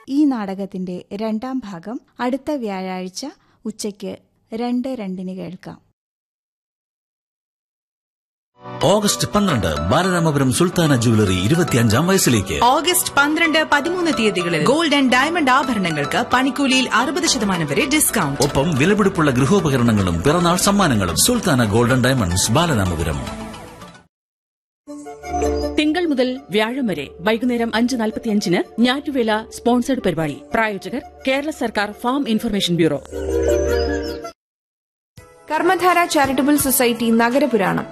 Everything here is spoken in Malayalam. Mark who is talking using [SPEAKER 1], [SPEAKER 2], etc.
[SPEAKER 1] ഈ നാടകത്തിന്റെ രണ്ടാം ഭാഗം അടുത്ത വ്യാഴാഴ്ച ഉച്ചയ്ക്ക് രണ്ട് രണ്ടിന് കേൾക്കാം
[SPEAKER 2] ഓഗസ്റ്റ് പന്ത്രണ്ട് ബാലരാമപുരം സുൽത്താന ജുവലറി ഇരുപത്തിയഞ്ചാം വയസ്സിലേക്ക്
[SPEAKER 3] ഓഗസ്റ്റ് പന്ത്രണ്ട് പതിമൂന്ന് തീയതികളിൽ ഗോൾഡ് ആൻഡ് ഡയമണ്ട് ആഭരണങ്ങൾക്ക് പണിക്കൂലിയിൽ അറുപത് ശതമാനം വരെ ഡിസ്കൗണ്ട്
[SPEAKER 2] ഒപ്പം വിലപിടിപ്പുള്ള ഗൃഹോപകരണങ്ങളും പിറന്നാൾ സമ്മാനങ്ങളും സുൽത്താന ഗോൾഡൻ ഡയമണ്ട്സ് ബാലരാമപുരം
[SPEAKER 4] തിങ്കൾ മുതൽ വ്യാഴം വരെ വൈകുന്നേരം അഞ്ച് നാൽപ്പത്തിയഞ്ചിന് ഞാറ്റുവേല സ്പോൺസർഡ് പരിപാടി പ്രായോജകർ കേരള സർക്കാർ farm information bureau
[SPEAKER 5] Karmadhara charitable society നഗരപുരാണം